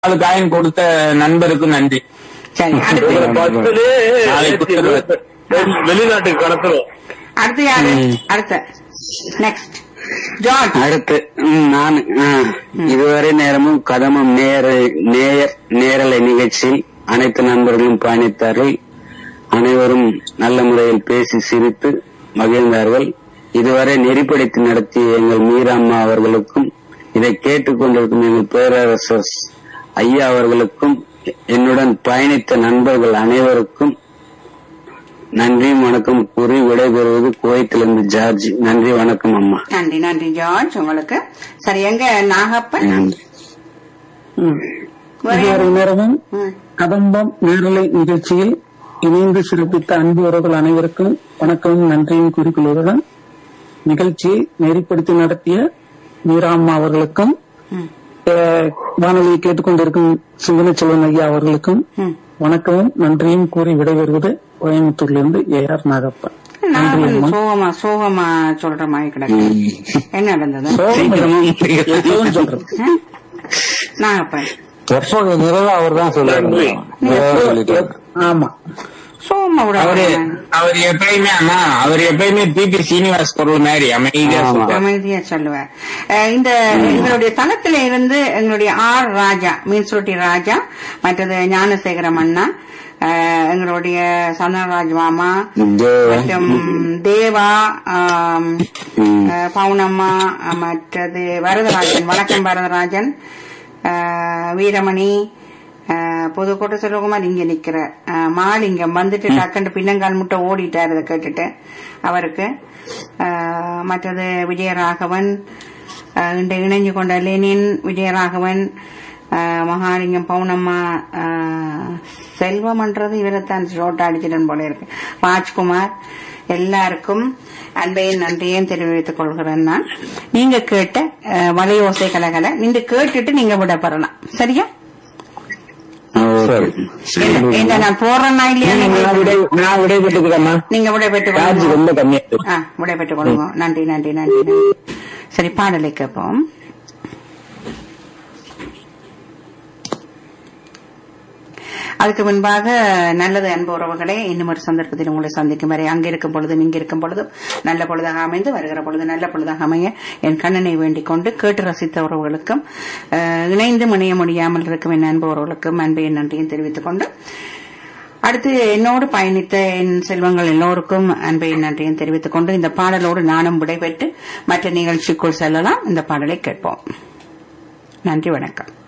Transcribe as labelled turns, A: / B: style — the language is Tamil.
A: நாலு காயின் கொடுத்த நண்பருக்கு நன்றி
B: சரி அடுத்து
C: உங்களை பஸ்ஸிலே
A: நாளைக்கு
C: ஏத்தி வெளி- வெளிநாட்டுக்கு கடத்துறோம்
B: அடுத்து யாரு அடுத்த நெக்ஸ்ட் ஜார்ஜ்
D: அடுத்து ம், நான் ஆ, இதுவரை நேரமும் கதமம் நேர நேயர் நேரலை நிகழ்ச்சியில் அனைத்து நண்பர்களும் பயணித்தார்கள் அனைவரும் நல்ல முறையில் பேசி சிரித்து மகிழ்ந்தார்கள் இதுவரை நெறிப்படுத்தி நடத்திய எங்கள் மீராம்மா அவர்களுக்கும் இதை கேட்டுக்கொண்டிருக்கும் எங்கள் பேரரசர் ஐயா அவர்களுக்கும் என்னுடன் பயணித்த நண்பர்கள் அனைவருக்கும் நன்றியும் வணக்கம் கூறி விடைபெறுவது குவைத்திலிருந்து ஜார்ஜ் நன்றி வணக்கம் அம்மா
B: நன்றி நன்றி ஜார்ஜ் உங்களுக்கு சரி எங்க நாகப்பன்
D: நன்றி
B: வேற
E: இதுவரை நேரமும்
B: ம்.
E: கதம்பம் நேரலை நிகழ்ச்சியில் இணைந்து சிறப்பித்த அன்பு உறவுகள் அனைவருக்கும் வணக்கமும் நன்றியும் குறிப்பிடுவதுடன் நிகழ்ச்சியை நெறிப்படுத்தி நடத்திய மீராம்மா அவர்களுக்கும்
B: ம்.
E: அஹ், வானொலியை கேட்டுக்கொண்டிருக்கும் சிந்தனை செல்வன் ஐயா அவர்களுக்கும்
B: ம்.
E: வணக்கமும் நன்றியும் கூறி விடைபெறுவது கோயம்புத்தூரிலிருந்து ஏ ஆர் நாகப்பன் நன்றி
B: நாகப்பன்
E: அம்மா
B: சோகமா சோகமா சொல்ற மாதிரி கிடக்கு என்ன நடந்தது
E: எப்பவும் சொல்றேன்
B: ஆ? நாகப்பன்
D: எப்போ நிறைவா அவர் தான்
C: நன்றி.
E: ஆமா
B: சோகமா விட
A: அவரு அவர் எப்பயுமே அண்ணா அவர் எப்பயுமே பிபி சீனிவாஸ் பொருள் மாதிரி அமைதியா
D: ஆமா.
A: சொல்றாரு
B: அமைதியா சொல்லுவேன் அஹ் இந்த எங்களுடைய தளத்துல இருந்து எங்களுடைய ஆர் ராஜா மீன்சுருட்டி ராஜா மற்றது ஞானசேகரம் அண்ணா அஹ் எங்களுடைய சந்தனராஜ் மாமா
D: தேவா.
B: மற்றும் தேவா ஆம்,
D: ம்.
B: அஹ் பவுனம்மா அஹ் மற்றது வரதராஜன் வணக்கம் வரதராஜன் அஹ் வீரமணி அஹ் புதுக்கோட்டை செல்வகுமார் இங்க நிக்கிற அஹ் மாலிங்கம் வந்துட்டு டக்குன்னு பின்னங்கால் முட்டை ஓடிட்டார் இதை கேட்டுட்டு அவருக்கு அஹ் மற்றது விஜயராகவன் அஹ் இன்று இணைஞ்சு கொண்ட லெனின் விஜயராகவன் அஹ் மகாலிங்கம் பவுனம்மா அஹ் செல்வம்ன்றது இவரைத்தான் ரோட்டா அடிச்சிடன் போல இருக்கு ராஜ்குமார் எல்லாருக்கும் அன்பையும் நன்றியையும் தெரிவித்துக் கொள்கிறேன் நான் நீங்க கேட்ட அஹ், வலையோசை கலகல நீங்க கேட்டுட்டு நீங்க விட பெறலாம் சரியா என்ன- என்ன நான் போறேன்னா இல்லையா
A: நான்
B: நீங்க-
A: விடை நான் விடை பெற்றுக்கிறேம்மா
B: நீங்க விடைபெற்றுக்
A: சார்ஜ்
B: கொள்ளுங்க
A: ரொம்ப கம்மியா இருக்கு
B: ஆ, விடைபெற்றுக் கொள்ளுங்க நன்றி நன்றி நன்றி நன்றி சரி பாடலை கேட்போம் அதுக்கு முன்பாக நல்லது அன்பு உறவுகளே இன்னும் ஒரு சந்தர்ப்பத்தில் உங்களை சந்திக்கும் வரை அங்க இருக்கும் பொழுதும் இங்க இருக்கும் பொழுதும் நல்ல பொழுதாக அமைந்து வருகிற பொழுது நல்ல பொழுதாக அமைய என் கண்ணனை வேண்டிக் கொண்டு கேட்டு ரசித்த உறவுகளுக்கும் அஹ், இணைந்து இணைய முடியாமல் இருக்கும் என் அன்பு உறவுகளுக்கும் அன்பையும் நன்றியும் தெரிவித்துக் கொண்டு அடுத்து என்னோடு பயணித்த என் செல்வங்கள் எல்லோருக்கும் அன்பையும் நன்றியும் தெரிவித்துக் கொண்டு இந்த பாடலோடு நானும் விடைபெற்று மற்ற நிகழ்ச்சிக்குள் செல்லலாம் இந்த பாடலை கேட்போம் நன்றி வணக்கம்